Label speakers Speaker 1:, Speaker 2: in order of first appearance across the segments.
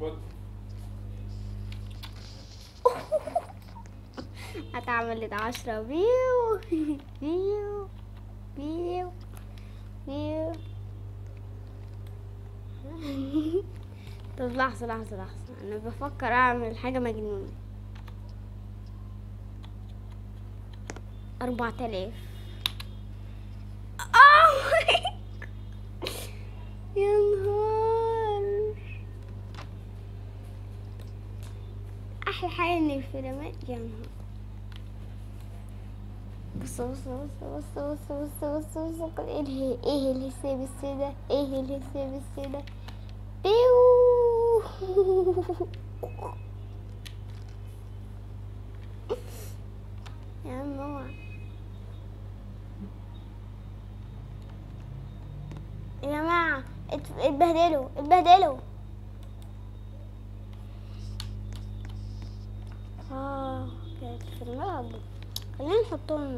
Speaker 1: خد
Speaker 2: هتعمل عشرة بيو بيو بيو بيو طب لحظة لحظة لحظة أنا بفكر أعمل حاجة مجنونة أربعة آلاف يا نهار أحلى حاجة إن الفيلمات يا نهار بص بص بص بص بص بص بص بص ايه اله- ايه الحساب السادة ايه الحساب السادة بيو يا عم اوعى يا جماعة ات- اتبهدلوا اتبهدلوا اه كانت في الملعب خلينا نحطهم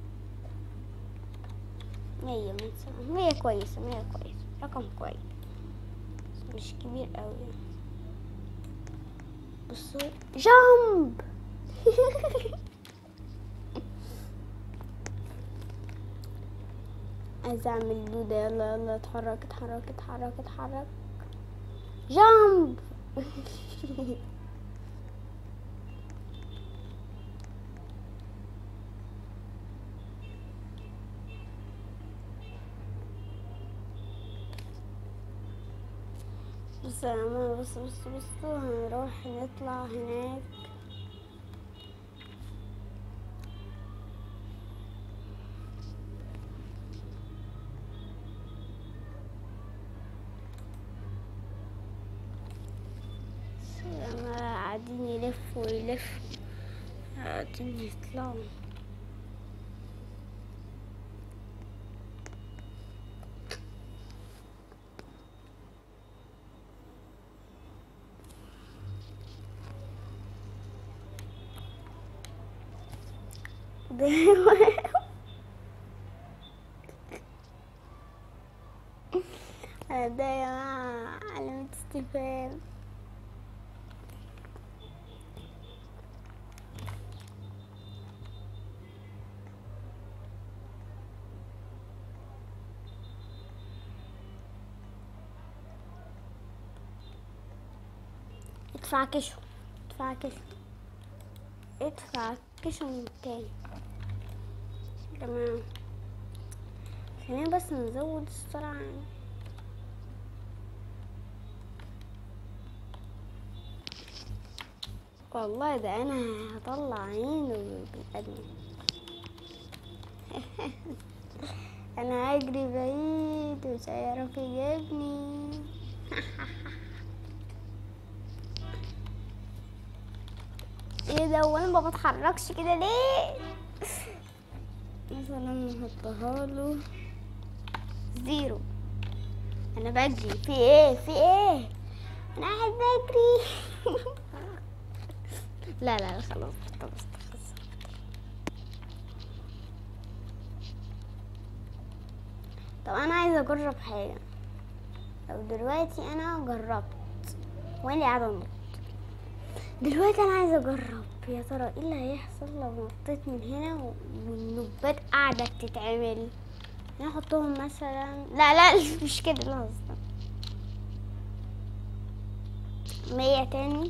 Speaker 2: مية مثلا مية كويسة مية كويسة رقم كويس بس مش كبير اوي بصوا جامب عايزة اعمل دودة يلا يلا اتحرك اتحرك اتحرك اتحرك جامب بص يا ماما بص بص بص هنروح نطلع هناك لما قاعدين يلفوا ويلفوا قاعدين يطلعوا ده يا جماعة علامة استفهام ادفع كشو ادفع كشو ادفع كشو من تاني تمام خلينا بس نزود السرعة والله ده انا هطلع عينه بني ادم انا هجري بعيد ومش هيعرف يجيبني ايه ده وانا ما بتحركش كده ليه مثلا نحطها له زيرو انا بجري في ايه في ايه انا قاعد بجري لا لا لا خلاص خلاص خلاص طب انا عايزه اجرب حاجه لو دلوقتي انا جربت وانا قاعده انط دلوقتي انا عايزه اجرب يا ترى ايه اللي هيحصل لو نطيت من هنا و- والنوبات قاعده تتعمل انا احطهم مثلا لا لا مش كده لا استنى. مية تاني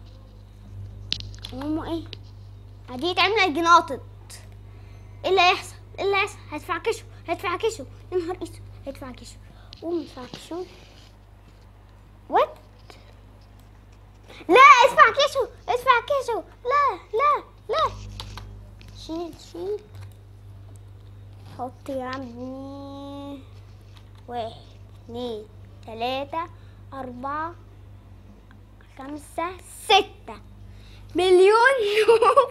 Speaker 2: ماما ايه هدي تعمل الجناطط ايه اللي هيحصل ايه اللي هيحصل هدفع كشو هدفع كشو يا نهار اسود هدفع كشو قوم ادفع كشو وات لا ادفع كيشو ادفع كيشو لا لا لا شيل شيل حط يا عمي واحد اتنين تلاتة أربعة خمسة ستة مليون نوم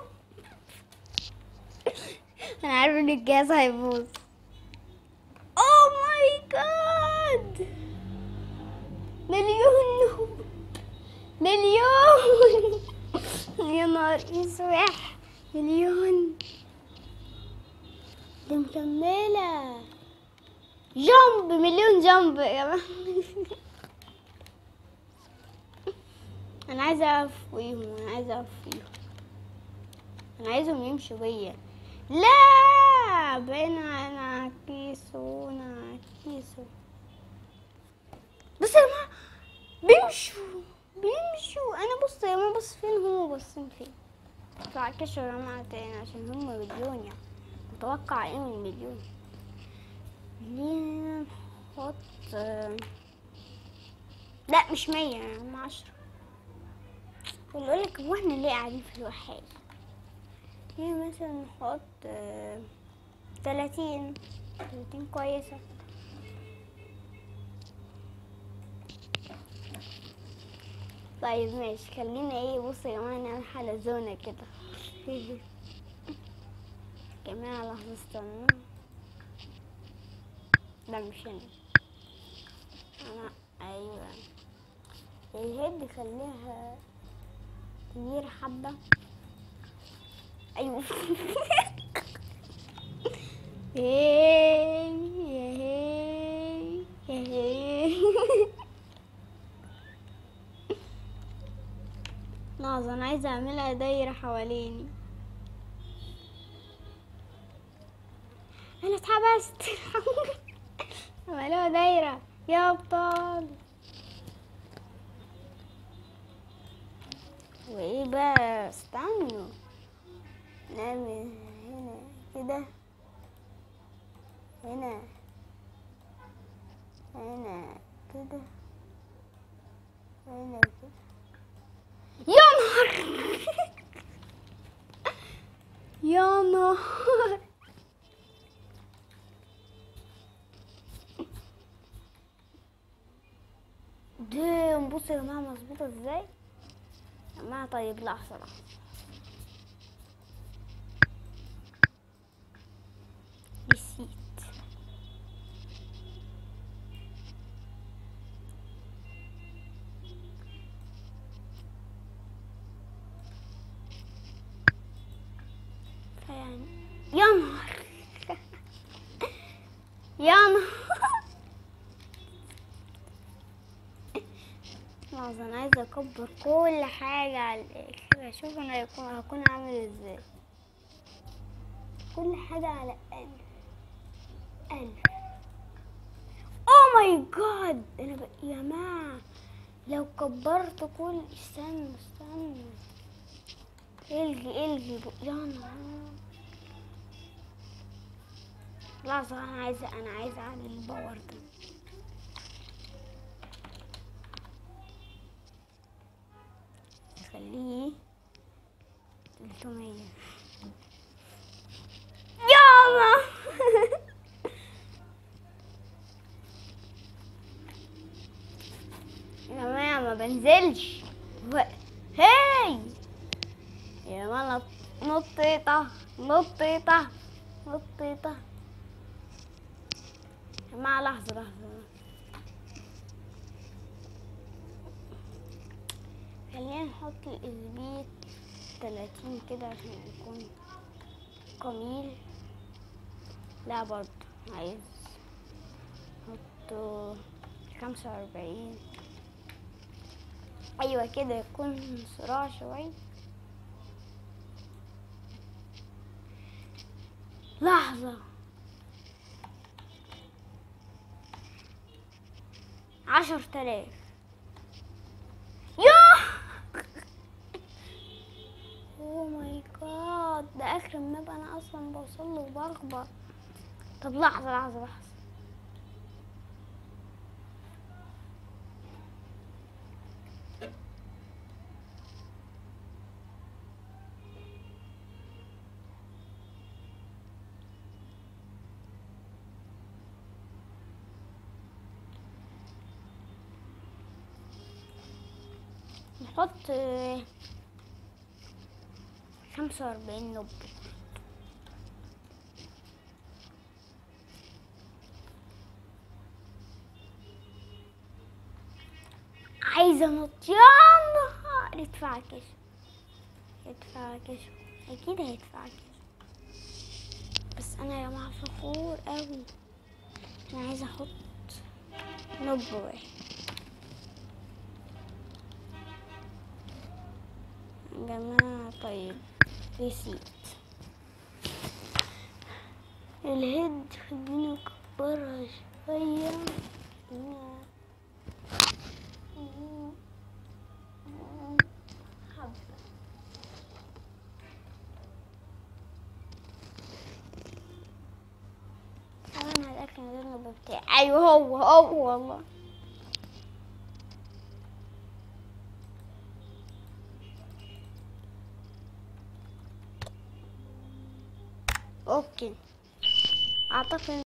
Speaker 2: أنا عارفة إن الجهاز هيبوظ أوه ماي جاد مليون نوم مليون يا نهار اسوح مليون دي مكملة جامب مليون جامب يا جماعة انا عايزه افويهم انا عايزه افويهم انا عايزهم يمشوا بيا لا بينا نعكسوا نعكسوا بص يا جماعه بيمشوا بيمشوا انا بص يا ماما بص فين هم باصين فين تعكسوا يا جماعه تاني عشان هم مليون يعني متوقع ايه من مليون ليه نحط لا مش مية هم عشرة بقول لك هو احنا ليه قاعدين في الوحيد هي مثلا نحط آه، تلاتين تلاتين كويسة طيب ماشي خلينا ايه بصوا يا جماعة نعمل حلزونة كده جماعة لحظة استنى لا مش هنا انا ايوه الهيد خليها كبيرة حبة ايوه هي هي هي لحظة انا عايزة اعملها دايرة حواليني انا اتحبست عملوها دايرة يا ابطال وايه بقى استنوا نعمل هنا كده هنا هنا كده هنا كده يا نهار يا نهار دام بصوا يا جماعة مظبوطة ازاي يا جماعة طيب لحظة لحظة نسيت فيعني يا نهار يا نهار لحظة أنا عايزة أكبر كل حاجة على الآخر أشوف أنا هيكون هكون عامل ازاي كل حاجة على ألف ألف أوه ماي جاد أنا ب... يا جماعة لو كبرت كل استنى استنى الغي الغي ب... يا نهار لحظة أنا عايزة أنا عايزة أعمل الباور ده خليه 300 ياما يا جماعة ما بنزلش و... هاي يا جماعة نطيطة نطيطة نطيطة يا جماعة لحظة لحظة خلينا نحط الإثبيت تلاتين كده عشان يكون قميل لا برضه عايز نحطه خمسة وأربعين أيوة كده يكون صراع شوي لحظة عشر تلاف ياه اوه ماي جاد ده اخر الماب انا اصلا بوصل له وبخبط طب لحظه لحظه لحظه نحط خمسة وأربعين نب عايزة انط يا نهار يدفع كشف يدفع كشف أكيد هيدفع كشف بس أنا يا جماعة فخور أوي أنا عايزة أحط نب واحد جماعة طيب ريسيت الهيد خلينا نكبرها شوية حبة انا هتاكد من النبض بتاعي ايوه هو هو والله اوكي اعتقد